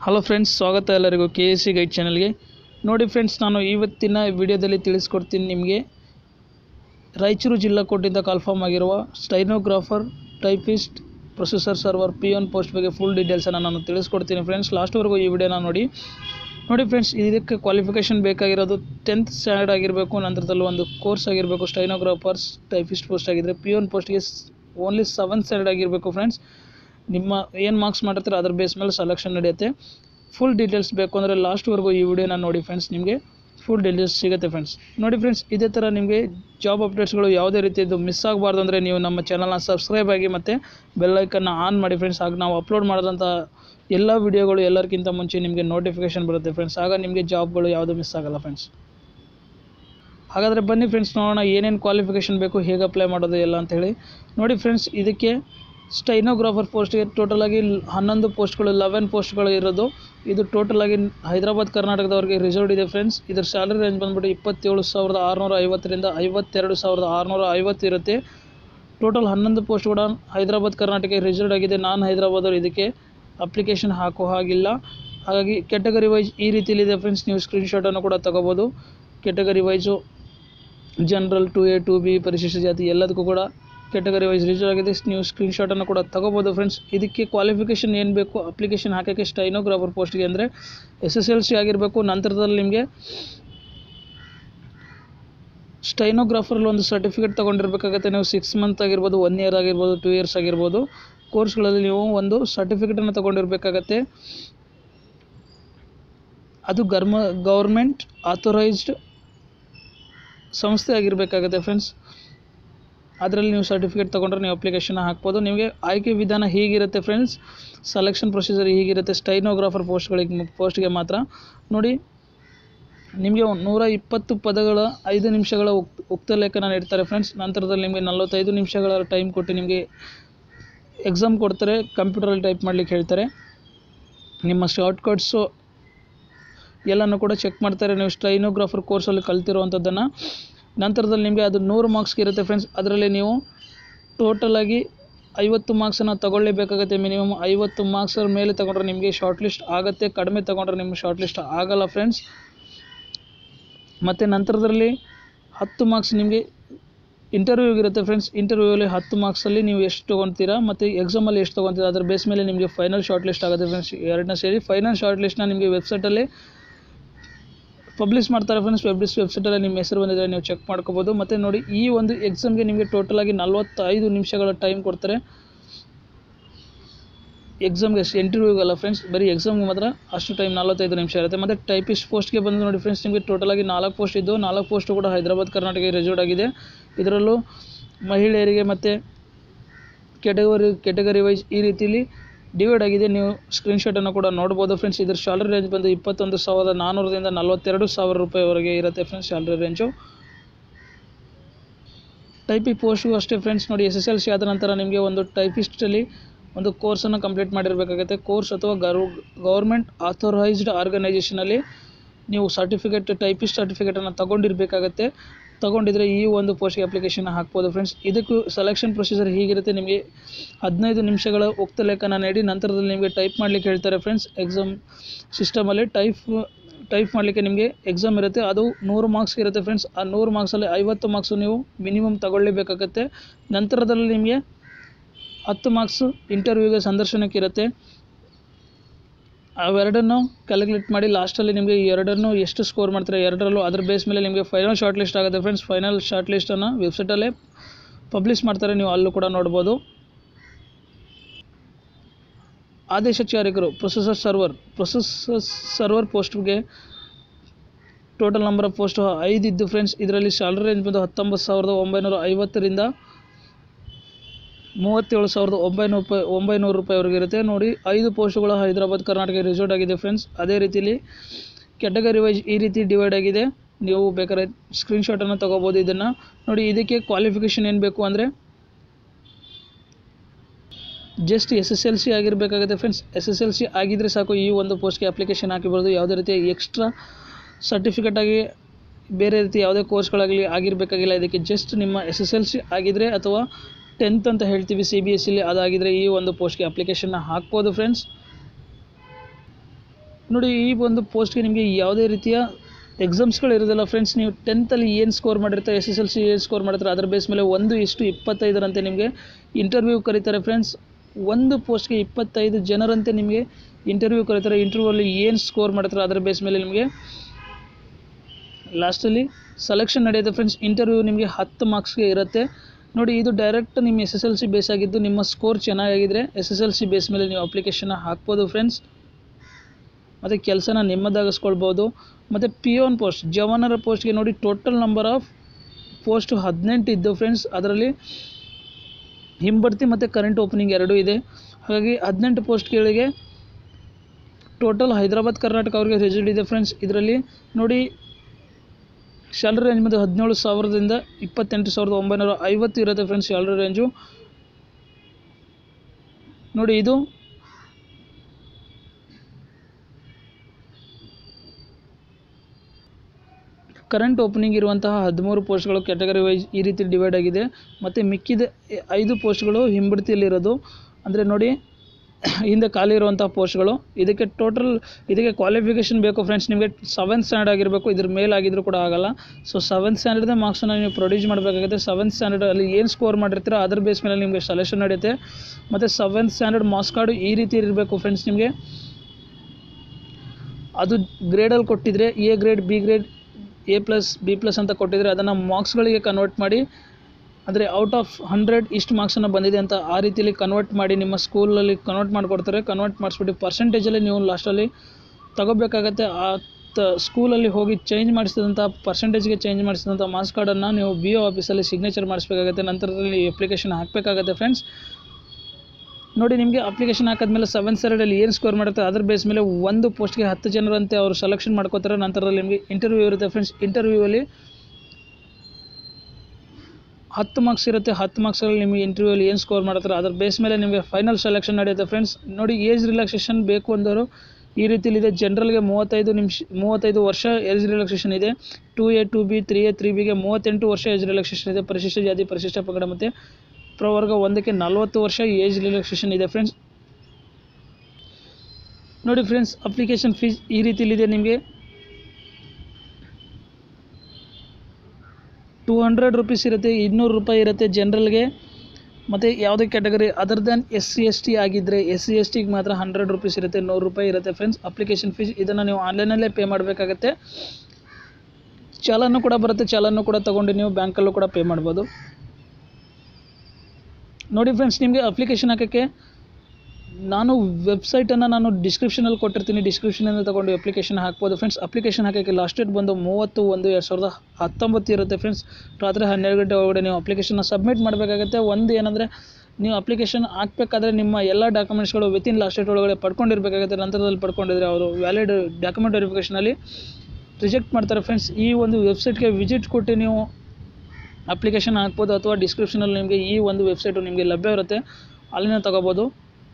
hello friends ಸ್ವಾಗತ ಎಲ್ಲರಿಗೂ K S C guide ಚಾನಲ್ಗೆ ನೋಡಿ ಫ್ರೆಂಡ್ಸ್ ನಾನು ಇವತ್ತಿನ ವಿಡಿಯೋದಲ್ಲಿ ತಿಳಿಸ್ಕೊಡ್ತೀನಿ ನಿಮಗೆ ರಾಯಚೂರು ಜಿಲ್ಲಾ ಕೋರ್ಟಿಂದ ಕಾಲ್ಫಾರ್ಮ್ ಆಗಿರುವ stenographer typist processor server peon post ಬಗ್ಗೆ ಫುಲ್ ಡೀಟೇಲ್ಸನ್ನು ನಾನು ತಿಳಿಸ್ಕೊಡ್ತೀನಿ ಫ್ರೆಂಡ್ಸ್ ಲಾಸ್ಟ್ವರೆಗೂ ಈ ವಿಡಿಯೋನ ನೋಡಿ ನೋಡಿ ಫ್ರೆಂಡ್ಸ್ ಇದಕ್ಕೆ ಕ್ವಾಲಿಫಿಕೇಷನ್ ಬೇಕಾಗಿರೋದು ಟೆಂತ್ ಸ್ಟ್ಯಾಂಡರ್ಡ್ ಆಗಿರಬೇಕು ನಂತರದಲ್ಲಿ ಒಂದು ಕೋರ್ಸ್ ಆಗಿರಬೇಕು ಸ್ಟೈನೋಗ್ರಾಫರ್ಸ್ ಟೈಪಿಸ್ಟ್ ಪೋಸ್ಟ್ ಆಗಿದ್ದರೆ ಪಿಯೋನ್ ಪೋಸ್ಟ್ಗೆ ಓನ್ಲಿ ಸೆವೆಂತ್ ಸ್ಟ್ಯಾಂಡರ್ಡ್ ಆಗಿರಬೇಕು ಫ್ರೆಂಡ್ಸ್ ನಿಮ್ಮ ಏನು ಮಾರ್ಕ್ಸ್ ಮಾಡಿರ್ತೀರ ಅದ್ರ ಬೇಸ್ ಮೇಲೆ ಸೆಲೆಕ್ಷನ್ ನಡೆಯುತ್ತೆ ಫುಲ್ ಡೀಟೇಲ್ಸ್ ಬೇಕು ಅಂದರೆ ಲಾಸ್ಟ್ವರೆಗೂ ಈ ವಿಡಿಯೋನ ನೋಡಿ ಫ್ರೆಂಡ್ಸ್ ನಿಮಗೆ ಫುಲ್ ಡೀಟೇಲ್ಸ್ ಸಿಗುತ್ತೆ ಫ್ರೆಂಡ್ಸ್ ನೋಡಿ ಫ್ರೆಂಡ್ಸ್ ಇದೇ ಥರ ನಿಮಗೆ ಜಾಬ್ ಅಪ್ಡೇಟ್ಸ್ಗಳು ಯಾವುದೇ ರೀತಿಯದ್ದು ಮಿಸ್ ಆಗಬಾರ್ದು ಅಂದರೆ ನೀವು ನಮ್ಮ ಚಾನಲ್ನ ಸಬ್ಸ್ಕ್ರೈಬ್ ಆಗಿ ಮತ್ತು ಬೆಲ್ಲೈಕನ್ನ ಆನ್ ಮಾಡಿ ಫ್ರೆಂಡ್ಸ್ ಆಗ ನಾವು ಅಪ್ಲೋಡ್ ಮಾಡಿದಂಥ ಎಲ್ಲ ವಿಡಿಯೋಗಳು ಎಲ್ಲರಿಗಿಂತ ಮುಂಚೆ ನಿಮಗೆ ನೋಟಿಫಿಕೇಶನ್ ಬರುತ್ತೆ ಫ್ರೆಂಡ್ಸ್ ಆಗ ನಿಮಗೆ ಜಾಬ್ಗಳು ಯಾವುದು ಮಿಸ್ ಆಗಲ್ಲ ಫ್ರೆಂಡ್ಸ್ ಹಾಗಾದರೆ ಬನ್ನಿ ಫ್ರೆಂಡ್ಸ್ ನೋಡೋಣ ಏನೇನು ಕ್ವಾಲಿಫಿಕೇಷನ್ ಬೇಕು ಹೇಗೆ ಅಪ್ಲೈ ಮಾಡೋದು ಎಲ್ಲ ಅಂತ ಹೇಳಿ ನೋಡಿ ಫ್ರೆಂಡ್ಸ್ ಇದಕ್ಕೆ ಸ್ಟೈನೋಗ್ರಾಫರ್ ಪೋಸ್ಟ್ಗೆ ಟೋಟಲಾಗಿ ಹನ್ನೊಂದು ಪೋಸ್ಟ್ಗಳು ಲೆವೆನ್ ಪೋಸ್ಟ್ಗಳು ಇರೋದು ಇದು ಟೋಟಲಾಗಿ ಹೈದರಾಬಾದ್ ಕರ್ನಾಟಕದವ್ರಿಗೆ ರಿಸರ್ವ್ಡ್ ಇದೆ ಫ್ರೆಂಡ್ಸ್ ಇದ್ರ ಸ್ಯಾಲರಿ ರೇಂಜ್ ಬಂದ್ಬಿಟ್ಟು ಇಪ್ಪತ್ತೇಳು ಸಾವಿರದ ಆರುನೂರ ಐವತ್ತರಿಂದ ಐವತ್ತೆರಡು ಸಾವಿರದ ಆರುನೂರ ಐವತ್ತು ಇರುತ್ತೆ ಟೋಟಲ್ ಹನ್ನೊಂದು ಪೋಸ್ಟ್ ಕೂಡ ಹೈದರಾಬಾದ್ ಕರ್ನಾಟಕ ರಿಸರ್ವ್ಡ್ ಆಗಿದೆ ನಾನು ಹೈದರಾಬಾದವ್ರು ಇದಕ್ಕೆ ಅಪ್ಲಿಕೇಶನ್ ಹಾಕೋ ಹಾಗಿಲ್ಲ ಹಾಗಾಗಿ ಕೆಟಗರಿ ವೈಸ್ ಈ ರೀತಿಯಲ್ಲಿದೆ ಫ್ರೆಂಡ್ಸ್ ನೀವು ಸ್ಕ್ರೀನ್ಶಾಟನ್ನು ಕೂಡ ತಗೋಬೋದು category wise general two A two B ಪರಿಶಿಷ್ಟ ಜಾತಿ ಎಲ್ಲದಕ್ಕೂ ಕೂಡ ಕೆಟಗರಿ ವೈಸ್ ರಿಸರ್ವ್ ಆಗಿದೆ ನೀವು ಸ್ಕ್ರೀನ್ಶಾಟನ್ನು ಕೂಡ ತಗೋಬೋದು ಫ್ರೆಂಡ್ಸ್ ಇದಕ್ಕೆ ಕ್ವಾಲಿಫಿಕೇಷನ್ ಏನು ಬೇಕು ಅಪ್ಲಿಕೇಶನ್ ಹಾಕೋಕ್ಕೆ ಸ್ಟೈನೋಗ್ರಾಫರ್ ಪೋಸ್ಟ್ಗೆ ಅಂದರೆ ಎಸ್ ಎಸ್ ಎಲ್ ಸಿ ಆಗಿರಬೇಕು ನಂತರದಲ್ಲಿ ನಿಮಗೆ ಸ್ಟೈನೋಗ್ರಾಫರಲ್ಲಿ ಒಂದು ಸರ್ಟಿಫಿಕೇಟ್ ತೊಗೊಂಡಿರ್ಬೇಕಾಗತ್ತೆ ನೀವು ಸಿಕ್ಸ್ ಮಂತ್ ಆಗಿರ್ಬೋದು ಒನ್ ಇಯರ್ ಆಗಿರ್ಬೋದು ಟೂ ಇಯರ್ಸ್ ಆಗಿರ್ಬೋದು ಕೋರ್ಸ್ಗಳಲ್ಲಿ ನೀವು ಒಂದು ಸರ್ಟಿಫಿಕೇಟನ್ನು ತೊಗೊಂಡಿರ್ಬೇಕಾಗತ್ತೆ ಅದು ಗರ್ಮ ಗೌರ್ಮೆಂಟ್ ಆಥೋರೈಸ್ಡ್ ಸಂಸ್ಥೆ ಆಗಿರಬೇಕಾಗತ್ತೆ ಫ್ರೆಂಡ್ಸ್ ಅದರಲ್ಲಿ ನೀವು ಸರ್ಟಿಫಿಕೇಟ್ ತೊಗೊಂಡ್ರೆ ನೀವು ಅಪ್ಲಿಕೇಶನ್ ಹಾಕ್ಬೋದು ನಿಮಗೆ ಆಯ್ಕೆ ವಿಧಾನ ಹೀಗಿರುತ್ತೆ ಫ್ರೆಂಡ್ಸ್ ಸೆಲೆಕ್ಷನ್ ಪ್ರೊಸೀಜರ್ ಹೀಗಿರುತ್ತೆ ಸ್ಟೈನೋಗ್ರಾಫರ್ ಪೋಸ್ಟ್ಗಳಿಗೆ ಪೋಸ್ಟ್ಗೆ ಮಾತ್ರ ನೋಡಿ ನಿಮಗೆ ಒಂದು ನೂರ ಇಪ್ಪತ್ತು ಪದಗಳ ಐದು ನಿಮಿಷಗಳ ಉಕ್ ಉಕ್ತ ಲೇಖನ ನೀಡ್ತಾರೆ ಫ್ರೆಂಡ್ಸ್ ನಂತರದಲ್ಲಿ ನಿಮಗೆ ನಲವತ್ತೈದು ನಿಮಿಷಗಳ ಟೈಮ್ ಕೊಟ್ಟು ನಿಮಗೆ ಎಕ್ಸಾಮ್ ಕೊಡ್ತಾರೆ ಕಂಪ್ಯೂಟರಲ್ಲಿ ಟೈಪ್ ಮಾಡಲಿಕ್ಕೆ ಹೇಳ್ತಾರೆ ನಿಮ್ಮ ಶಾರ್ಟ್ಕಟ್ಸು ಎಲ್ಲನೂ ಕೂಡ ಚೆಕ್ ಮಾಡ್ತಾರೆ ನೀವು ಸ್ಟೈನೋಗ್ರಾಫರ್ ಕೋರ್ಸಲ್ಲಿ ಕಲ್ತಿರುವಂಥದ್ದನ್ನು ನಂತರದಲ್ಲಿ ನಿಮಗೆ ಅದು ನೂರು ಮಾರ್ಕ್ಸ್ಗೆ ಇರುತ್ತೆ ಫ್ರೆಂಡ್ಸ್ ಅದರಲ್ಲಿ ನೀವು ಟೋಟಲಾಗಿ ಐವತ್ತು ಮಾರ್ಕ್ಸನ್ನು ತೊಗೊಳ್ಳೇಬೇಕಾಗುತ್ತೆ ಮಿನಿಮಮ್ ಐವತ್ತು ಮಾರ್ಕ್ಸರ ಮೇಲೆ ತೊಗೊಂಡ್ರೆ ನಿಮಗೆ ಶಾರ್ಟ್ ಲಿಸ್ಟ್ ಆಗುತ್ತೆ ಕಡಿಮೆ ತೊಗೊಂಡ್ರೆ ನಿಮ್ಗೆ ಶಾರ್ಟ್ ಲಿಸ್ಟ್ ಆಗಲ್ಲ ಫ್ರೆಂಡ್ಸ್ ಮತ್ತು ನಂತರದಲ್ಲಿ ಹತ್ತು ಮಾರ್ಕ್ಸ್ ನಿಮಗೆ ಇಂಟರ್ವ್ಯೂಗೆ ಇರುತ್ತೆ ಫ್ರೆಂಡ್ಸ್ ಇಂಟರ್ವ್ಯೂವಲ್ಲಿ ಹತ್ತು ಮಾರ್ಕ್ಸಲ್ಲಿ ನೀವು ಎಷ್ಟು ತೊಗೊತೀರಾ ಮತ್ತು ಎಕ್ಸಾಮಲ್ಲಿ ಎಷ್ಟು ತೊಗೊತೀರಾ ಅದ್ರ ಬೇಸ್ ಮೇಲೆ ನಿಮಗೆ ಫೈನಲ್ ಶಾರ್ಟ್ ಲಿಸ್ಟ್ ಆಗುತ್ತೆ ಫ್ರೆಂಡ್ಸ್ ಎರಡನೇ ಸೇರಿ ಫೈನಲ್ ಶಾರ್ಟ್ ಲಿಸ್ಟ್ನ ನಿಮಗೆ ವೆಬ್ಸೈಟಲ್ಲಿ ಪಬ್ಲಿಷ್ ಮಾಡ್ತಾರೆ ಫ್ರೆಂಡ್ಸ್ ವೆಬ್ಲಿಸ್ ವೆಬ್ಸೈಟಲ್ಲಿ ನಿಮ್ಮ ಹೆಸರು ಬಂದಿದ್ದರೆ ನೀವು ಚೆಕ್ ಮಾಡ್ಕೋಬೋದು ಮತ್ತು ನೋಡಿ ಈ ಒಂದು ಎಕ್ಸಾಮ್ಗೆ ನಿಮಗೆ ಟೋಟಲಾಗಿ ನಲ್ವತ್ತೈದು ನಿಮಿಷಗಳ ಟೈಮ್ ಕೊಡ್ತಾರೆ ಎಕ್ಸಾಮ್ಗೆ ಅಷ್ಟು ಇಂಟರ್ವ್ಯೂಗಲ್ಲ ಫ್ರೆಂಡ್ಸ್ ಬರೀ ಎಕ್ಸಾಮ್ಗೆ ಮಾತ್ರ ಅಷ್ಟು ಟೈಮ್ ನಲ್ವತ್ತೈದು ನಿಮಿಷ ಇರುತ್ತೆ ಮತ್ತು ಟೈಪಿಸ್ಟ್ ಪೋಸ್ಟ್ಗೆ ಬಂದು ನೋಡಿ ಫ್ರೆಂಡ್ಸ್ ನಿಮಗೆ ಟೋಟಲಾಗಿ ನಾಲ್ಕು ಪೋಸ್ಟ್ ಇದ್ದು ನಾಲ್ಕು ಪೋಸ್ಟ್ ಕೂಡ ಹೈದರಾಬಾದ್ ಕರ್ನಾಟಕ ರಿಸರ್ವ್ಡ್ ಆಗಿದೆ ಇದರಲ್ಲೂ ಮಹಿಳೆಯರಿಗೆ ಮತ್ತು ಕೆಟಗರಿ ಕೆಟಗರಿ ವೈಸ್ ಈ ರೀತಿಲಿ ಡಿವೈಡ್ ಆಗಿದೆ ನೀವು ಸ್ಕ್ರೀನ್ಶಾಟನ್ನು ಕೂಡ ನೋಡ್ಬೋದು ಫ್ರೆಂಡ್ಸ್ ಇದ್ರ ಸ್ಯಾಲರಿ ರೇಂಜ್ ಬಂದು ಇಪ್ಪತ್ತೊಂದು ಸಾವಿರದ ನಾನ್ನೂರರಿಂದ ನಲ್ವತ್ತೆರಡು ಸಾವಿರ ರೂಪಾಯಿವರೆಗೆ ಇರುತ್ತೆ ಫ್ರೆಂಡ್ಸ್ ಸ್ಯಾಲರಿ ರೇಂಜು ಟೈಪಿಂಗ್ ಪೋಸ್ಟ್ಗೂ ಅಷ್ಟೇ ಫ್ರೆಂಡ್ಸ್ ನೋಡಿ ಎಸ್ ಎಸ್ ಎಲ್ ಸಿ ಆದ ನಂತರ ನಿಮಗೆ ಒಂದು ಟೈಪಿಸ್ಟಲ್ಲಿ ಒಂದು ಕೋರ್ಸನ್ನು ಕಂಪ್ಲೀಟ್ ಮಾಡಿರಬೇಕಾಗುತ್ತೆ ಕೋರ್ಸ್ ಅಥವಾ ಗೌ ಗೌರ್ಮೆಂಟ್ ಆಥೋರೈಸ್ಡ್ ಆರ್ಗನೈಜೇಷನಲ್ಲಿ ನೀವು ಸರ್ಟಿಫಿಕೇಟ್ ಟೈಪಿಸ್ಟ್ ಸರ್ಟಿಫಿಕೇಟನ್ನು ತಗೊಂಡಿರಬೇಕಾಗತ್ತೆ ತಗೊಂಡಿದ್ರೆ ಈ ಒಂದು ಪೋಸ್ಟ್ಗೆ ಅಪ್ಲಿಕೇಶನ್ ಹಾಕ್ಬೋದು ಫ್ರೆಂಡ್ಸ್ ಇದಕ್ಕೂ ಸೆಲೆಕ್ಷನ್ ಪ್ರೊಸೀಜರ್ ಹೀಗಿರುತ್ತೆ ನಿಮಗೆ ಹದಿನೈದು ನಿಮಿಷಗಳ ಉಕ್ತ ಲೇಖನ ನೀಡಿ ನಂತರದಲ್ಲಿ ನಿಮಗೆ ಟೈಪ್ ಮಾಡಲಿಕ್ಕೆ ಹೇಳ್ತಾರೆ ಫ್ರೆಂಡ್ಸ್ ಎಕ್ಸಾಮ್ ಸಿಸ್ಟಮಲ್ಲಿ ಟೈಪ್ ಟೈಪ್ ಮಾಡಲಿಕ್ಕೆ ನಿಮಗೆ ಎಕ್ಸಾಮ್ ಇರುತ್ತೆ ಅದು ನೂರು ಮಾರ್ಕ್ಸ್ ಇರುತ್ತೆ ಫ್ರೆಂಡ್ಸ್ ಆ ನೂರು ಮಾರ್ಕ್ಸಲ್ಲಿ ಐವತ್ತು ಮಾರ್ಕ್ಸು ನೀವು ಮಿನಿಮಮ್ ತಗೊಳ್ಳೇಬೇಕಾಗತ್ತೆ ನಂತರದಲ್ಲಿ ನಿಮಗೆ ಹತ್ತು ಮಾರ್ಕ್ಸು ಇಂಟರ್ವ್ಯೂಗೆ ಸಂದರ್ಶನಕ್ಕೆ ಇರುತ್ತೆ ಅವೆರಡನ್ನು ಕ್ಯಾಲ್ಕುಲೇಟ್ ಮಾಡಿ ಲಾಸ್ಟಲ್ಲಿ ನಿಮಗೆ ಈ ಎರಡನ್ನು ಎಷ್ಟು ಸ್ಕೋರ್ ಮಾಡ್ತಾರೆ ಎರಡರಲ್ಲೂ ಅದ್ರ ಬೇಸ್ ಮೇಲೆ ನಿಮಗೆ ಫೈನಲ್ ಶಾರ್ಟ್ ಲಿಸ್ಟ್ ಆಗುತ್ತೆ ಫ್ರೆಂಡ್ಸ್ ಫೈನಲ್ ಶಾರ್ಟ್ ಲಿಸ್ಟನ್ನು ವೆಬ್ಸೈಟಲ್ಲೇ ಪಬ್ಲಿಷ್ ಮಾಡ್ತಾರೆ ನೀವು ಅಲ್ಲೂ ಕೂಡ ನೋಡ್ಬೋದು ಆದೇಶಚಾರಿಕರು ಪ್ರೊಸೆಸರ್ ಸರ್ವರ್ ಪ್ರೊಸೆಸರ್ ಸರ್ವರ್ ಪೋಸ್ಟ್ಗೆ ಟೋಟಲ್ ನಂಬರ್ ಆಫ್ ಪೋಸ್ಟ್ ಐದು ಇದ್ದು ಫ್ರೆಂಡ್ಸ್ ಇದರಲ್ಲಿ ಸ್ಯಾಲರಿ ರೇಂಜ್ ಬಂದು ಹತ್ತೊಂಬತ್ತು ಸಾವಿರದ ಒಂಬೈನೂರ ಐವತ್ತರಿಂದ ಮೂವತ್ತೇಳು ಸಾವಿರದ ಒಂಬೈನೂರು ರೂಪಾಯಿ ಒಂಬೈನೂರು ರೂಪಾಯಿವರೆಗೆ ಇರುತ್ತೆ ನೋಡಿ ಐದು ಪೋಸ್ಟ್ಗಳು ಹೈದರಾಬಾದ್ ಕರ್ನಾಟಕ ರಿಸರ್ವ್ಡ್ ಆಗಿದೆ ಫ್ರೆಂಡ್ಸ್ ಅದೇ ರೀತಿಲಿ ಕೆಟಗರಿ ವೈಸ್ ಈ ರೀತಿ ಡಿವೈಡ್ ಆಗಿದೆ ನೀವು ಬೇಕಾದ್ರೆ ಸ್ಕ್ರೀನ್ಶಾಟನ್ನು ತೊಗೋಬೋದು ಇದನ್ನು ನೋಡಿ ಇದಕ್ಕೆ ಕ್ವಾಲಿಫಿಕೇಷನ್ ಏನು ಬೇಕು ಅಂದರೆ just S S L C ಆಗಿರಬೇಕಾಗುತ್ತೆ friends S S L C ಆಗಿದ್ದರೆ ಸಾಕು ಈ ಒಂದು ಪೋಸ್ಟ್ಗೆ ಅಪ್ಲಿಕೇಶನ್ ಹಾಕಿಬಾರ್ದು ಯಾವುದೇ ರೀತಿಯ ಎಕ್ಸ್ಟ್ರಾ ಸರ್ಟಿಫಿಕೇಟ್ ಆಗಿ ಬೇರೆ ರೀತಿ ಯಾವುದೇ ಕೋರ್ಸ್ಗಳಾಗಲಿ ಆಗಿರಬೇಕಾಗಿಲ್ಲ ಇದಕ್ಕೆ ಜಸ್ಟ್ ನಿಮ್ಮ ಎಸ್ ಎಸ್ ಎಲ್ ಸಿ ಆಗಿದ್ದರೆ ಅಥವಾ ಟೆಂತ್ ಅಂತ ಹೇಳ್ತೀವಿ ಸಿ ಬಿ ಎಸ್ ಸಿಲಿ ಅದಾಗಿದ್ದರೆ ಈ ಒಂದು ಪೋಸ್ಟ್ಗೆ ಅಪ್ಲಿಕೇಶನ್ನ ಹಾಕ್ಬೋದು ಫ್ರೆಂಡ್ಸ್ ನೋಡಿ ಈ ಒಂದು ಪೋಸ್ಟ್ಗೆ ನಿಮಗೆ ಯಾವುದೇ ರೀತಿಯ ಎಕ್ಸಾಮ್ಸ್ಗಳು ಇರೋದಿಲ್ಲ ಫ್ರೆಂಡ್ಸ್ ನೀವು ಟೆಂತಲ್ಲಿ ಏನು ಸ್ಕೋರ್ ಮಾಡಿರ್ತಾರೆ ಎಸ್ ಎಸ್ ಎಲ್ ಸಿ ಏನು ಸ್ಕೋರ್ ಮಾಡಿರ್ತಾರೆ ಅದರ ಬೇಸ್ ಮೇಲೆ ಒಂದು ಇಷ್ಟು ಇಪ್ಪತ್ತೈದರಂತೆ ನಿಮಗೆ ಇಂಟರ್ವ್ಯೂ ಕರೀತಾರೆ ಫ್ರೆಂಡ್ಸ್ ಒಂದು ಪೋಸ್ಟ್ಗೆ ಇಪ್ಪತ್ತೈದು ಜನರಂತೆ ನಿಮಗೆ ಇಂಟರ್ವ್ಯೂ ಕರೀತಾರೆ ಇಂಟರ್ವ್ಯೂಲ್ಲಿ ಏನು ಸ್ಕೋರ್ ಮಾಡ್ತಾರೆ ಅದರ ಬೇಸ್ ಮೇಲೆ ನಿಮಗೆ ಲಾಸ್ಟಲ್ಲಿ ಸೆಲೆಕ್ಷನ್ ನಡೆಯುತ್ತೆ ಫ್ರೆಂಡ್ಸ್ ಇಂಟರ್ವ್ಯೂ ನಿಮಗೆ ಹತ್ತು ಮಾರ್ಕ್ಸ್ಗೆ ಇರುತ್ತೆ ನೋಡಿ ಇದು ಡೈರೆಕ್ಟ್ ನಿಮ್ಮ S S L C base ಆಗಿದ್ದು ನಿಮ್ಮ ಸ್ಕೋರ್ ಚೆನ್ನಾಗಿದ್ದರೆ S S L C base ಮೇಲೆ ನೀವು ಅಪ್ಲಿಕೇಶನ್ನ ಹಾಕ್ಬೋದು ಫ್ರೆಂಡ್ಸ್ ಮತ್ತು ಕೆಲಸನ ನಿಮ್ಮದಾಗಿಸ್ಕೊಳ್ಬೋದು ಮತ್ತು ಪಿ ಒನ್ ಪೋಸ್ಟ್ ಜವಾನರ ಪೋಸ್ಟ್ಗೆ ನೋಡಿ ಟೋಟಲ್ ನಂಬರ್ ಆಫ್ ಪೋಸ್ಟು ಹದಿನೆಂಟು ಇದ್ದು ಫ್ರೆಂಡ್ಸ್ ಅದರಲ್ಲಿ ಹಿಂಬಡ್ತಿ ಮತ್ತು ಕರೆಂಟ್ ಓಪನಿಂಗ್ ಎರಡೂ ಇದೆ ಹಾಗಾಗಿ ಹದಿನೆಂಟು ಪೋಸ್ಟ್ಗಳಿಗೆ ಟೋಟಲ್ ಹೈದರಾಬಾದ್ ಕರ್ನಾಟಕ ಅವ್ರಿಗೆ ರಿಸಲ್ಟ್ ಇದೆ ಫ್ರೆಂಡ್ಸ್ ಇದರಲ್ಲಿ ನೋಡಿ ಸ್ಯಾಲ್ರಿ ರೇಂಜ್ ಮತ್ತು ಹದಿನೇಳು ಸಾವಿರದಿಂದ ಇಪ್ಪತ್ತೆಂಟು ಸಾವಿರದ ಒಂಬೈನೂರ ಐವತ್ತು ಇರುತ್ತೆ ಫ್ರೆಂಡ್ಸ್ ಸ್ಯಾಲ್ರಿ ರೇಂಜು ನೋಡಿ ಇದು ಕರೆಂಟ್ ಓಪನಿಂಗ್ ಇರುವಂತಹ ಹದಿಮೂರು ಪೋಸ್ಟ್ಗಳು ಕ್ಯಾಟಗರಿ ವೈಸ್ ಈ ರೀತಿ ಡಿವೈಡ್ ಆಗಿದೆ ಮತ್ತು ಮಿಕ್ಕಿದ ಐದು ಪೋಸ್ಟ್ಗಳು ಹಿಂಬಡ್ತಿಯಲ್ಲಿರೋದು ಅಂದರೆ ನೋಡಿ ಹಿಂದೆ ಖಾಲಿ ಇರುವಂಥ ಪೋಸ್ಟ್ಗಳು ಇದಕ್ಕೆ ಟೋಟಲ್ ಇದಕ್ಕೆ ಕ್ವಾಲಿಫಿಕೇಷನ್ ಬೇಕು ಫ್ರೆಂಡ್ಸ್ ನಿಮಗೆ ಸೆವೆಂತ್ ಸ್ಟ್ಯಾಂಡರ್ಡ್ ಆಗಿರಬೇಕು ಇದ್ರ ಮೇಲಾಗಿದ್ರೂ ಕೂಡ ಆಗಲ್ಲ ಸೊ ಸೆವೆಂತ್ ಸ್ಟ್ಯಾಂಡರ್ಡ್ದೇ ಮಾರ್ಕ್ಸನ್ನು ನೀವು ಪ್ರೊಡ್ಯೂಸ್ ಮಾಡಬೇಕಾಗುತ್ತೆ ಸೆವೆಂತ್ ಸ್ಟ್ಯಾಂಡರ್ಡಲ್ಲಿ ಏನು ಸ್ಕೋರ್ ಮಾಡಿರ್ತೀರೋ ಅದ್ರ ಬೇಸ್ ಮೇಲೆ ನಿಮಗೆ ಸೆಲೆಕ್ಷನ್ ನಡೆಯುತ್ತೆ ಮತ್ತು ಸೆವೆಂತ್ ಸ್ಟ್ಯಾಂಡರ್ಡ್ ಮಾರ್ಕ್ಸ್ ಕಾರ್ಡು ಈ ರೀತಿ ಇರಬೇಕು ಫ್ರೆಂಡ್ಸ್ ನಿಮಗೆ ಅದು ಗ್ರೇಡಲ್ಲಿ ಕೊಟ್ಟಿದ್ರೆ A grade B grade A plus B plus ಅಂತ ಕೊಟ್ಟಿದ್ರೆ ಅದನ್ನು ಮಾರ್ಕ್ಸ್ಗಳಿಗೆ ಕನ್ವರ್ಟ್ ಮಾಡಿ ಅಂದರೆ ಔಟ್ ಆಫ್ ಹಂಡ್ರೆಡ್ ಇಷ್ಟು ಮಾರ್ಕ್ಸನ್ನು ಬಂದಿದೆ ಅಂತ ಆ ರೀತಿಯಲ್ಲಿ ಕನ್ವರ್ಟ್ ಮಾಡಿ ನಿಮ್ಮ ಸ್ಕೂಲಲ್ಲಿ ಕನ್ವರ್ಟ್ ಮಾಡಿಕೊಡ್ತಾರೆ ಕನ್ವರ್ಟ್ ಮಾಡಿಸ್ಬಿಟ್ಟು ಪರ್ಸೆಂಟೇಜಲ್ಲಿ ನೀವು ಲಾಸ್ಟಲ್ಲಿ ತಗೋಬೇಕಾಗತ್ತೆ ಆ ತ ಸ್ಕೂಲಲ್ಲಿ ಹೋಗಿ ಚೇಂಜ್ ಮಾಡಿಸಿದಂಥ ಪರ್ಸೆಂಟೇಜ್ಗೆ ಚೇಂಜ್ ಮಾಡಿಸಿದಂಥ ಮಾರ್ಕ್ಸ್ ಕಾರ್ಡನ್ನು ನೀವು ಬಿ ಒ ಆಫೀಸಲ್ಲಿ ಸಿಗ್ನೇಚರ್ ಮಾಡಿಸ್ಬೇಕಾಗತ್ತೆ ನಂತರದಲ್ಲಿ ಅಪ್ಲಿಕೇಶನ್ ಹಾಕಬೇಕಾಗತ್ತೆ ಫ್ರೆಂಡ್ಸ್ ನೋಡಿ ನಿಮಗೆ ಅಪ್ಲಿಕೇಶನ್ ಹಾಕಿದ್ಮೇಲೆ ಸೆವೆನ್ ಸ್ಟ್ಯಾಂಡರ್ಡಲ್ಲಿ ಏನು ಸ್ಕೋರ್ ಮಾಡುತ್ತೆ ಅದ್ರ ಬೇಸ್ ಮೇಲೆ ಒಂದು ಪೋಸ್ಟ್ಗೆ ಹತ್ತು ಜನರಂತೆ ಅವರು ಸೆಲೆಕ್ಷನ್ ಮಾಡ್ಕೋತಾರೆ ನಂತರದಲ್ಲಿ ನಿಮಗೆ ಇಂಟರ್ವ್ಯೂ ಇರುತ್ತೆ ಫ್ರೆಂಡ್ಸ್ ಇಂಟರ್ವ್ಯೂವಲ್ಲಿ ಹತ್ತು ಮಾರ್ಕ್ಸ್ ಇರುತ್ತೆ ಹತ್ತು ಮಾರ್ಕ್ಸಲ್ಲಿ ನಿಮಗೆ ಇಂಟರ್ವ್ಯೂಲಿ ಏನು ಸ್ಕೋರ್ ಮಾಡ್ತಾರೆ ಅದ್ರ ಬೇಸ್ ಮೇಲೆ ನಿಮಗೆ ಫೈನಲ್ ಸೆಲೆಕ್ಷನ್ ನಡೆಯುತ್ತೆ ಫ್ರೆಂಡ್ಸ್ ನೋಡಿ ಏಜ್ ರಿಲ್ಯಾಕ್ಸೇಷನ್ ಬೇಕು ಅಂದವರು ಈ ರೀತಿಲಿದೆ ಜನರಲ್ಗೆ ಮೂವತ್ತೈದು ನಿಮಿಷ ಮೂವತ್ತೈದು ವರ್ಷ ಏಜ್ ರಿಲ್ಯಾಕ್ಸೇಷನ್ ಇದೆ two A two B three A three ಬಿಗೆ ಮೂವತ್ತೆಂಟು ವರ್ಷ ಏಜ್ ರಿಲ್ಯಾಕ್ಸೇಷನ್ ಇದೆ ಪರಿಶಿಷ್ಟ ಜಾತಿ ಪರಿಶಿಷ್ಟ ಪಂಗಡ ಮತ್ತು ಪ್ರವರ್ಗ ಒಂದಕ್ಕೆ ನಲವತ್ತು ವರ್ಷ ಏಜ್ ರಿಲ್ಯಾಕ್ಸೇಷನ್ ಇದೆ ಫ್ರೆಂಡ್ಸ್ ನೋಡಿ ಫ್ರೆಂಡ್ಸ್ ಅಪ್ಲಿಕೇಶನ್ ಫೀಸ್ ಈ ರೀತಿಲಿದೆ ನಿಮಗೆ ಟೂ ಹಂಡ್ರೆಡ್ ರುಪೀಸ್ ಇರುತ್ತೆ ಇನ್ನೂರು ರೂಪಾಯಿ ಇರುತ್ತೆ ಜನರಲ್ಗೆ ಮತ್ತು ಯಾವುದೇ category other than S C S T ಆಗಿದ್ದರೆ ಎಸ್ ಸಿ ಎಸ್ ಟಿಗೆ ಮಾತ್ರ ಹಂಡ್ರೆಡ್ ರುಪೀಸ್ ಇರುತ್ತೆ ನೂರು ರೂಪಾಯಿ ಇರುತ್ತೆ ಫ್ರೆಂಡ್ಸ್ ಅಪ್ಲಿಕೇಶನ್ ಫೀಸ್ ಇದನ್ನು ನೀವು ಆನ್ಲೈನಲ್ಲೇ ಪೇ ಮಾಡಬೇಕಾಗತ್ತೆ ಚಾಲನ್ನು ಕೂಡ ಬರುತ್ತೆ ಚಾಲನ್ನು ಕೂಡ ತೊಗೊಂಡು ನೀವು ಬ್ಯಾಂಕಲ್ಲೂ ಕೂಡ ಪೇ ಮಾಡ್ಬೋದು ನೋಡಿ ಫ್ರೆಂಡ್ಸ್ ನಿಮಗೆ ಅಪ್ಲಿಕೇಶನ್ ಹಾಕೋಕ್ಕೆ ನಾನು ವೆಬ್ಸೈಟನ್ನು ನಾನು ಡಿಸ್ಕ್ರಿಪ್ಷನಲ್ಲಿ ಕೊಟ್ಟಿರ್ತೀನಿ ಡಿಸ್ಕ್ರಿಪ್ಷನಿಂದ ತೊಗೊಂಡು ಅಪ್ಲಿಕೇಶನ್ ಹಾಕ್ಬೋದು ಫ್ರೆಂಡ್ಸ್ ಅಪ್ಲಿಕೇಶನ್ ಹಾಕೋಕ್ಕೆ ಲಾಸ್ಟ್ ಡೇಟ್ ಬಂದು ಮೂವತ್ತು ಒಂದು ಎರಡು ಸಾವಿರದ ಹತ್ತೊಂಬತ್ತು ಇರುತ್ತೆ ಫ್ರೆಂಡ್ಸ್ ರಾತ್ರಿ ಹನ್ನೆರಡು ಗಂಟೆ ಒಳಗಡೆ ನೀವು ಅಪ್ಲಿಕೇಶನ್ನ ಸಬ್ಮಿಟ್ ಮಾಡಬೇಕಾಗುತ್ತೆ ಒಂದು ಏನಂದರೆ ನೀವು ಅಪ್ಲಿಕೇಶನ್ ಹಾಕಬೇಕಾದ್ರೆ ನಿಮ್ಮ ಎಲ್ಲ ಡಾಕ್ಯುಮೆಂಟ್ಸ್ಗಳು ವಿತಿನ್ ಲಾಸ್ಟ್ ಡೇಟ್ ಒಳಗಡೆ ಪಡ್ಕೊಂಡಿರಬೇಕಾಗುತ್ತೆ ನಂತರದಲ್ಲಿ ಪಡ್ಕೊಂಡಿದ್ರೆ ಅವರು ವ್ಯಾಲಿಡ್ ಡಾಕ್ಯುಮೆಂಟ್ ವೆರಿಫಿಕೇಷನಲ್ಲಿ ರಿಜೆಕ್ಟ್ ಮಾಡ್ತಾರೆ ಫ್ರೆಂಡ್ಸ್ ಈ ಒಂದು ವೆಬ್ಸೈಟ್ಗೆ ವಿಸಿಟ್ ಕೊಟ್ಟು ನೀವು ಅಪ್ಲಿಕೇಶನ್ ಹಾಕ್ಬೋದು ಅಥವಾ ಡಿಸ್ಕ್ರಿಪ್ಷನಲ್ಲಿ ನಿಮಗೆ ಈ ಒಂದು ವೆಬ್ಸೈಟು ನಿಮಗೆ ಲಭ್ಯ ಇರುತ್ತೆ ಅಲ್ಲಿನ ತಗೋಬೋದು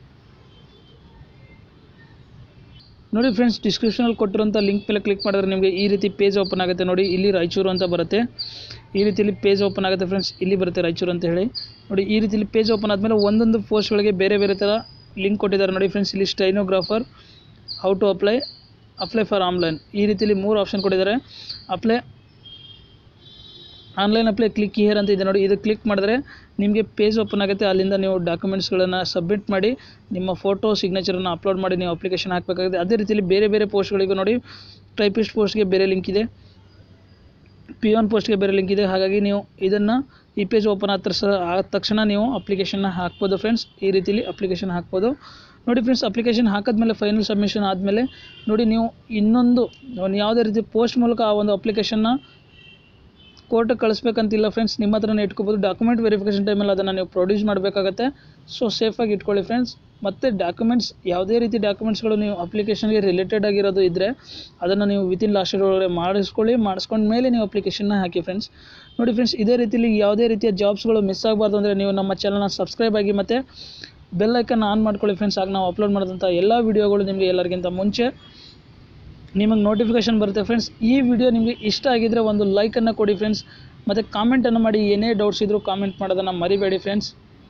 ನೋಡಿ ಫ್ರೆಂಡ್ಸ್ ಡಿಸ್ಕ್ರಿಪ್ಷನಲ್ಲಿ ಕೊಟ್ಟಿರೋಂಥ ಲಿಂಕ್ ಮೇಲೆ ಕ್ಲಿಕ್ ಮಾಡಿದ್ರೆ ನಿಮಗೆ ಈ ರೀತಿ ಪೇಜ್ ಓಪನ್ ಆಗುತ್ತೆ ನೋಡಿ ಇಲ್ಲಿ ರಾಯಚೂರು ಅಂತ ಬರುತ್ತೆ ಈ ರೀತಿಲಿ ಪೇಜ್ ಓಪನ್ ಆಗುತ್ತೆ ಫ್ರೆಂಡ್ಸ್ ಇಲ್ಲಿ ಬರುತ್ತೆ ರಾಯಚೂರು ಅಂತ ಹೇಳಿ ನೋಡಿ ಈ ರೀತಿಲಿ ಪೇಜ್ ಓಪನ್ ಆದಮೇಲೆ ಒಂದೊಂದು ಪೋಸ್ಟ್ಗಳಿಗೆ ಬೇರೆ ಬೇರೆ ಥರ ಲಿಂಕ್ ಕೊಟ್ಟಿದ್ದಾರೆ ನೋಡಿ ಫ್ರೆಂಡ್ಸ್ ಇಲ್ಲಿ stenographer how to apply apply for online ಈ ರೀತಿಲಿ ಮೂರು ಆಪ್ಷನ್ ಕೊಟ್ಟಿದ್ದಾರೆ apply online apply click here ಅಂತ ಇದೆ ನೋಡಿ ಇದು ಕ್ಲಿಕ್ ಮಾಡಿದ್ರೆ ನಿಮಗೆ ಪೇಜ್ ಓಪನ್ ಆಗುತ್ತೆ ಅಲ್ಲಿಂದ ನೀವು ಡಾಕ್ಯುಮೆಂಟ್ಸ್ಗಳನ್ನು ಸಬ್ಮಿಟ್ ಮಾಡಿ ನಿಮ್ಮ ಫೋಟೋ ಸಿಗ್ನೇಚರನ್ನು ಅಪ್ಲೋಡ್ ಮಾಡಿ ನೀವು ಅಪ್ಲಿಕೇಶನ್ ಹಾಕಬೇಕಾಗುತ್ತೆ ಅದೇ ರೀತಿಯಲ್ಲಿ ಬೇರೆ ಬೇರೆ ಪೋಸ್ಟ್ಗಳಿಗೂ ನೋಡಿ ಟೈಪಿಸ್ಟ್ ಪೋಸ್ಟ್ಗೆ ಬೇರೆ ಲಿಂಕ್ ಇದೆ ಪಿ ಒನ್ ಪೋಸ್ಟ್ಗೆ ಬೇರೆ ಲಿಂಕ್ ಇದೆ ಹಾಗಾಗಿ ನೀವು ಇದನ್ನು ಈ ಪೇಜ್ ಓಪನ್ ಆದ ತಕ್ಷಣ ಆದ ತಕ್ಷಣ ನೀವು ಅಪ್ಲಿಕೇಶನ್ನ ಹಾಕ್ಬೋದು ಫ್ರೆಂಡ್ಸ್ ಈ ರೀತಿಲಿ ಅಪ್ಲಿಕೇಶನ್ ಹಾಕ್ಬೋದು ನೋಡಿ ಫ್ರೆಂಡ್ಸ್ ಅಪ್ಲಿಕೇಶನ್ ಹಾಕಿದ್ಮೇಲೆ ಫೈನಲ್ ಸಬ್ಮಿಷನ್ ಆದಮೇಲೆ ನೋಡಿ ನೀವು ಇನ್ನೊಂದು ಒಂದು ಯಾವುದೇ ರೀತಿ ಪೋಸ್ಟ್ ಮೂಲಕ ಆ ಒಂದು ಅಪ್ಲಿಕೇಶನ್ನ ಕೋರ್ಟಿಗೆ ಕಳಿಸ್ಬೇಕಂತಿಲ್ಲ ಫ್ರೆಂಡ್ಸ್ ನಿಮ್ಮ ಹತ್ರನೇ ಇಟ್ಕೋಬೋದು ಡಾಕ್ಯುಮೆಂಟ್ ವೆರಿಫಿಕೇಷನ್ ಟೈಮಲ್ಲಿ ಅದನ್ನು ನೀವು ಪ್ರೊಡ್ಯೂಸ್ ಮಾಡಬೇಕಾಗತ್ತೆ ಸೊ ಸೇಫಾಗಿ ಇಟ್ಕೊಳ್ಳಿ ಫ್ರೆಂಡ್ಸ್ ಮತ್ತು ಡಾಕ್ಯುಮೆಂಟ್ಸ್ ಯಾವುದೇ ರೀತಿ ಡಾಕ್ಯುಮೆಂಟ್ಸ್ಗಳು ನೀವು ಅಪ್ಲಿಕೇಶನ್ಗೆ ರಿಲೇಟೆಡ್ ಆಗಿರೋದು ಇದ್ದರೆ ಅದನ್ನು ನೀವು ವಿತಿನ್ ಲಾಸ್ಟ್ ಒಳಗಡೆ ಮಾಡಿಸ್ಕೊಳ್ಳಿ ಮಾಡಿಸ್ಕೊಂಡ ಮೇಲೆ ನೀವು ಅಪ್ಲಿಕೇಶನ್ನ ಹಾಕಿ ಫ್ರೆಂಡ್ಸ್ ನೋಡಿ ಫ್ರೆಂಡ್ಸ್ ಇದೇ ರೀತಿಲಿ ಯಾವುದೇ ರೀತಿಯ ಜಾಬ್ಸ್ಗಳು ಮಿಸ್ ಆಗಬಾರ್ದು ಅಂದರೆ ನೀವು ನಮ್ಮ ಚಾನಲ್ನ ಸಬ್ಸ್ಕ್ರೈಬ್ ಆಗಿ ಮತ್ತು ಬೆಲ್ ಐಕನ್ ಆನ್ ಮಾಡ್ಕೊಳ್ಳಿ ಫ್ರೆಂಡ್ಸ್ ಆಗ ನಾವು ಅಪ್ಲೋಡ್ ಮಾಡಿದಂಥ ಎಲ್ಲ ವೀಡಿಯೋಗಳು ನಿಮಗೆ ಎಲ್ಲರಿಗಿಂತ ಮುಂಚೆ ನಿಮಗೆ ನೋಟಿಫಿಕೇಶನ್ ಬರುತ್ತೆ ಫ್ರೆಂಡ್ಸ್ ಈ ವಿಡಿಯೋ ನಿಮಗೆ ಇಷ್ಟ ಆಗಿದ್ದರೆ ಒಂದು ಲೈಕನ್ನು ಕೊಡಿ ಫ್ರೆಂಡ್ಸ್ ಮತ್ತು ಕಾಮೆಂಟನ್ನು ಮಾಡಿ ಏನೇ ಡೌಟ್ಸ್ ಇದ್ದರೂ ಕಾಮೆಂಟ್ ಮಾಡೋದನ್ನು ಮರಿಬೇಡಿ ಫ್ರೆಂಡ್ಸ್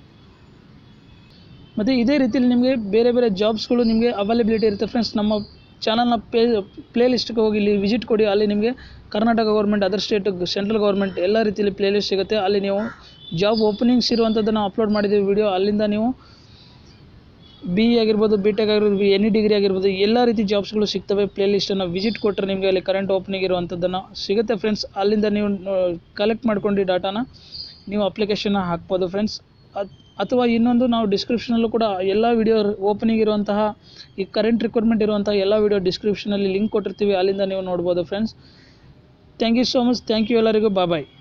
ಮತ್ತು ಇದೇ ರೀತಿಯಲ್ಲಿ ನಿಮಗೆ ಬೇರೆ ಬೇರೆ ಜಾಬ್ಸ್ಗಳು ನಿಮಗೆ ಅವೈಲಬಿಲಿಟಿ ಇರುತ್ತೆ ಫ್ರೆಂಡ್ಸ್ ನಮ್ಮ ಚಾನಲ್ನ ಪೇ ಪ್ಲೇ ಲಿಸ್ಟ್ಗೆ ಹೋಗಿ ಇಲ್ಲಿ ವಿಸಿಟ್ ಕೊಡಿ ಅಲ್ಲಿ ನಿಮಗೆ Karnataka government other state central government ಎಲ್ಲ ರೀತಿಯಲ್ಲಿ ಪ್ಲೇ ಲಿಸ್ಟ್ ಸಿಗುತ್ತೆ ಅಲ್ಲಿ ನೀವು ಜಾಬ್ ಓಪನಿಂಗ್ಸ್ ಇರುವಂಥದ್ದನ್ನು ಅಪ್ಲೋಡ್ ಮಾಡಿದ್ದೀವಿ ವಿಡಿಯೋ ಅಲ್ಲಿಂದ ನೀವು ಬಿ ಇ ಆಗಿರ್ಬೋದು ಬಿ ಟೆಕ್ ಆಗಿರ್ಬೋದು ಎನಿ ಡಿಗ್ರಿ ಆಗಿರ್ಬೋದು ಎಲ್ಲ ರೀತಿ ಜಾಬ್ಸ್ಗಳು ಸಿಗ್ತವೆ ಪ್ಲೇ ಲಿಸ್ಟನ್ನು ವಿಸಿಟ್ ಕೊಟ್ಟರೆ ನಿಮಗೆ ಅಲ್ಲಿ ಕರೆಂಟ್ ಓಪನಿಂಗ್ ಇರುವಂಥದ್ದನ್ನು ಸಿಗುತ್ತೆ ಫ್ರೆಂಡ್ಸ್ ಅಲ್ಲಿಂದ ನೀವು ಕಲೆಕ್ಟ್ ಮಾಡ್ಕೊಂಡು ಡಾಟಾನ ನೀವು ಅಪ್ಲಿಕೇಶನ್ನ ಹಾಕ್ಬೋದು ಫ್ರೆಂಡ್ಸ್ ಅಥವಾ ಇನ್ನೊಂದು ನಾವು ಡಿಸ್ಕ್ರಿಪ್ಷನಲ್ಲೂ ಕೂಡ ಎಲ್ಲ ವಿಡಿಯೋ ಓಪನಿಂಗ್ ಇರುವಂತಹ ಈ ಕರೆಂಟ್ ರಿಕ್ವೈರ್ಮೆಂಟ್ ಇರುವಂತಹ ಎಲ್ಲ ವಿಡಿಯೋ ಡಿಸ್ಕ್ರಿಪ್ಷನಲ್ಲಿ ಲಿಂಕ್ ಕೊಟ್ಟಿರ್ತೀವಿ ಅಲ್ಲಿಂದ ನೀವು ನೋಡ್ಬೋದು friends thank you so much thank you ಎಲ್ಲರಿಗೂ ಬಾಯ್ ಬಾಯ್